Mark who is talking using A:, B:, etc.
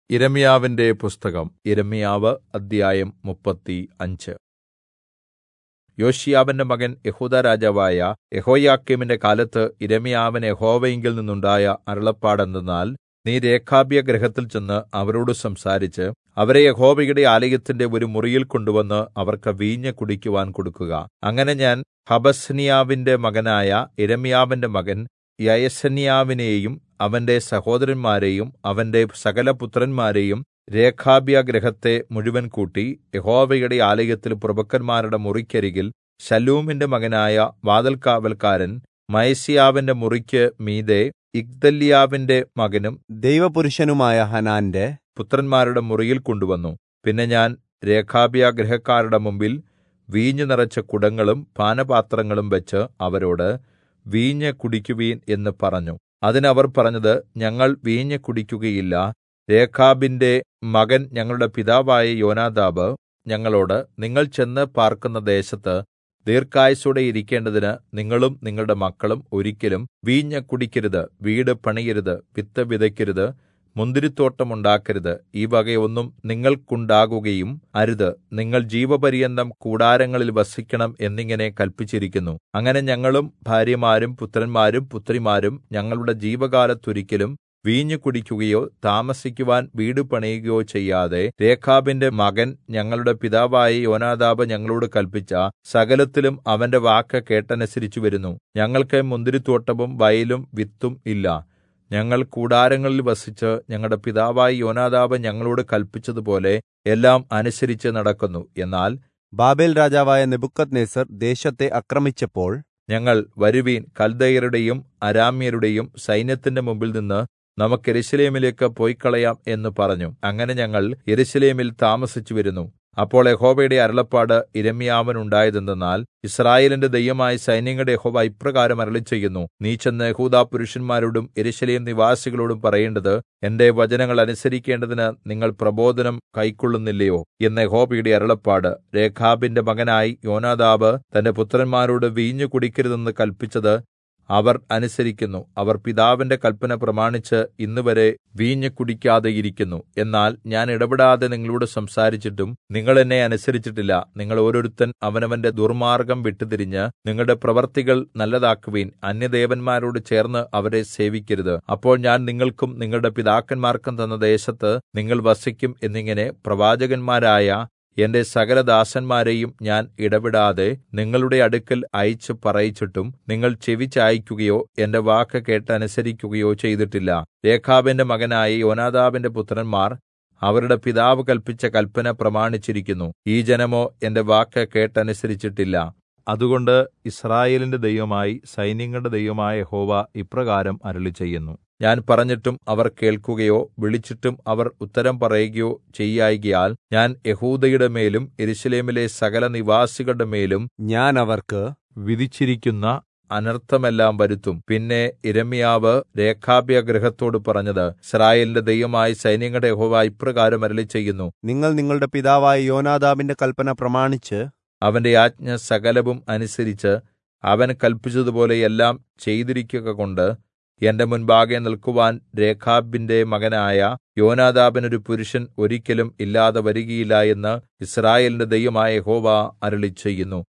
A: യിരെമ്യാവിന്റെ പുസ്തകം യിരെമ്യാവ് അദ്ധ്യായം മുപ്പത്തി അഞ്ച് യോശീയാവിന്റെ മകൻ യെഹൂദാ രാജാവായ യെഹോയാക്കീമിന്റെ കാലത്ത് യിരെമ്യാവിന് യഹോവയിങ്കൽ നിന്നുണ്ടായ അരുളപ്പാട് എന്തെന്നാൽ നീ രേഖാബ്യഗൃഹത്തിൽ ചെന്ന് അവരോട് സംസാരിച്ച് അവരെ യഹോവയുടെ ആലയത്തിന്റെ ഒരു മുറിയിൽ കൊണ്ടുവന്ന് അവർക്ക് വീഞ്ഞ് കുടിക്കുവാൻ കൊടുക്കുക അങ്ങനെ ഞാൻ ഹബസ്ന്യാവിന്റെ മകനായ യിരെമ്യാവിന്റെ മകൻ യയസന്യാവിനെയും അവന്റെ സഹോദരന്മാരെയും അവന്റെ സകലപുത്രന്മാരെയും രേഖാബ്യഗൃഹത്തെ മുഴുവൻ കൂട്ടി യഹോവയുടെ ആലയത്തിൽ പ്രഭുക്കന്മാരുടെ മുറിക്കരികിൽ ശല്ലൂമിന്റെ മകനായ വാതിൽകാവല്ക്കാരൻ മയസ്യാവിന്റെ മുറിക്ക് മീതെ ഇഗ്ദല്യാവിന്റെ മകനും
B: ദൈവപുരുഷനുമായ ഹനാന്റെ
A: പുത്രന്മാരുടെ മുറിയിൽ കൊണ്ടുവന്നു പിന്നെ ഞാൻ രേഖാബ്യഗൃഹക്കാരുടെ മുമ്പിൽ വീഞ്ഞു നിറച്ച കുടങ്ങളും പാനപാത്രങ്ങളും വെച്ച് അവരോട് വീഞ്ഞ് കുടിക്കുവീൻ എന്ന് പറഞ്ഞു അതിന് അവർ പറഞ്ഞത് ഞങ്ങൾ വീഞ്ഞ് കുടിക്കുകയില്ല രേഖാബിന്റെ മകൻ ഞങ്ങളുടെ പിതാവായ യോനാദാബ് ഞങ്ങളോട് നിങ്ങൾ ചെന്ന് പാർക്കുന്ന ദേശത്ത് ദീർഘായുസ്സോടെ ഇരിക്കേണ്ടതിന് നിങ്ങളും നിങ്ങളുടെ മക്കളും ഒരിക്കലും വീഞ്ഞ് കുടിക്കരുത് വീട് പണിയരുത് വിത്ത് വിതയ്ക്കരുത് മുന്തിരിത്തോട്ടം ഉണ്ടാക്കരുത് ഈ വകയൊന്നും നിങ്ങൾക്കുണ്ടാകുകയും അരുത് നിങ്ങൾ ജീവപര്യന്തം കൂടാരങ്ങളിൽ വസിക്കണം എന്നിങ്ങനെ കല്പിച്ചിരിക്കുന്നു അങ്ങനെ ഞങ്ങളും ഭാര്യമാരും പുത്രന്മാരും പുത്രിമാരും ഞങ്ങളുടെ ജീവകാലത്തൊരിക്കലും വീഞ്ഞു കുടിക്കുകയോ താമസിക്കുവാൻ വീട് പണിയുകയോ ചെയ്യാതെ രേഖാബിന്റെ മകൻ ഞങ്ങളുടെ പിതാവായ യോനാദാബ് ഞങ്ങളോട് കല്പിച്ച സകലത്തിലും അവന്റെ വാക്ക് കേട്ടനുസരിച്ചു വരുന്നു ഞങ്ങൾക്ക് മുന്തിരിത്തോട്ടവും വയലും വിത്തും ഇല്ല ഞങ്ങൾ കൂടാരങ്ങളിൽ വസിച്ച് ഞങ്ങളുടെ പിതാവായ യോനാദാബ് ഞങ്ങളോട് കല്പിച്ചതുപോലെ എല്ലാം അനുസരിച്ച് നടക്കുന്നു എന്നാൽ
B: ബാബേൽ രാജാവായ നെബുക്കദ്നേസർ ദേശത്തെ ആക്രമിച്ചപ്പോൾ
A: ഞങ്ങൾ വരുവീൻ കൽദയരുടെയും അരാമ്യരുടെയും സൈന്യത്തിന്റെ മുമ്പിൽ നിന്ന് നമുക്ക് യെരൂശലേമിലേക്ക് പോയിക്കളയാം എന്ന് പറഞ്ഞു അങ്ങനെ ഞങ്ങൾ യെരൂശലേമിൽ താമസിച്ചു വരുന്നു അപ്പോൾ യഹോവയുടെ അരുളപ്പാട് യിരെമ്യാവിനുണ്ടായതെന്തെന്നാൽ യിസ്രായേലിന്റെ ദൈവമായ സൈന്യങ്ങളുടെ യഹോവ ഇപ്രകാരം അരുളിച്ചെയ്യുന്നു നീ ചെന്ന് യഹൂദാ പുരുഷന്മാരോടും യെരൂശലേം നിവാസികളോടും പറയേണ്ടത് എന്റെ വചനങ്ങൾ അനുസരിക്കേണ്ടതിന് നിങ്ങൾ പ്രബോധനം കൈക്കൊള്ളുന്നില്ലയോ എന്ന് യഹോവയുടെ അരുളപ്പാട് രേഖാബിന്റെ മകനായി യോനാദാബ് തന്റെ പുത്രന്മാരോട് വീഞ്ഞു കുടിക്കരുതെന്ന് കൽപ്പിച്ചത് അവർ അനുസരിക്കുന്നു അവർ പിതാവിന്റെ കൽപ്പന പ്രമാണിച്ച് ഇന്നുവരെ വീഞ്ഞ് കുടിക്കാതെ ഇരിക്കുന്നു എന്നാൽ ഞാൻ ഇടപെടാതെ നിങ്ങളോട് സംസാരിച്ചിട്ടും നിങ്ങൾ എന്നെ അനുസരിച്ചിട്ടില്ല നിങ്ങൾ ഓരോരുത്തൻ അവനവന്റെ ദുർമാർഗം വിട്ടുതിരിഞ്ഞ് നിങ്ങളുടെ പ്രവർത്തികൾ നല്ലതാക്കുവീൻ അന്യദേവന്മാരോട് ചേർന്ന് അവരെ സേവിക്കരുത് അപ്പോൾ ഞാൻ നിങ്ങൾക്കും നിങ്ങളുടെ പിതാക്കന്മാർക്കും തന്ന ദേശത്ത് നിങ്ങൾ വസിക്കും എന്നിങ്ങനെ പ്രവാചകന്മാരായ എന്റെ സകലദാസന്മാരെയും ഞാൻ ഇടവിടാതെ നിങ്ങളുടെ അടുക്കൽ അയച്ചു പറയിച്ചിട്ടും നിങ്ങൾ ചെവി ചായിക്കുകയോ എന്റെ വാക്ക് കേട്ടനുസരിക്കുകയോ ചെയ്തിട്ടില്ല രേഖാബിന്റെ മകനായ യോനാദാബിന്റെ പുത്രന്മാർ അവരുടെ പിതാവ് കൽപ്പിച്ച കൽപ്പന പ്രമാണിച്ചിരിക്കുന്നു ഈ ജനമോ എന്റെ വാക്ക് കേട്ടനുസരിച്ചിട്ടില്ല അതുകൊണ്ട് ഇസ്രായേലിന്റെ ദൈവമായി സൈന്യങ്ങളുടെ ദൈവമായ യഹോവ ഇപ്രകാരം അരുളിച്ചെയ്യുന്നു ഞാൻ പറഞ്ഞിട്ടും അവർ കേൾക്കുകയോ വിളിച്ചിട്ടും അവർ ഉത്തരം പറയുകയോ ചെയ്യായ്കയാൽ ഞാൻ യഹൂദയുടെ മേലും യെരൂശലേമിലെ സകല നിവാസികളുടെ മേലും
B: ഞാൻ അവർക്ക്
A: വിധിച്ചിരിക്കുന്ന അനർത്ഥമെല്ലാം വരുത്തും പിന്നെ ഇരമ്യാവ് രേഖാബ്യഗൃഹത്തോട് പറഞ്ഞത് ഇസ്രായേലിന്റെ ദൈവമായ സൈന്യങ്ങളുടെ യഹോവ ഇപ്രകാരം അരുളിച്ചെയ്യുന്നു
B: നിങ്ങൾ നിങ്ങളുടെ പിതാവായ യോനാദാബിന്റെ കൽപ്പന പ്രമാണിച്ച്
A: അവന്റെ ആജ്ഞ സകലവും അനുസരിച്ച് അവൻ കൽപ്പിച്ചതുപോലെ എല്ലാം ചെയ്തിരിക്കുക കൊണ്ട് എന്റെ മുൻപാകെ നിൽക്കുവാൻ രേഖാബിന്റെ മകനായ യോനാദാബിനൊരു പുരുഷൻ ഒരിക്കലും ഇല്ലാതെ വരികയില്ല എന്ന് ഇസ്രായേലിന്റെ ദൈവമായ യഹോവ അരുളിച്ചെയ്യുന്നു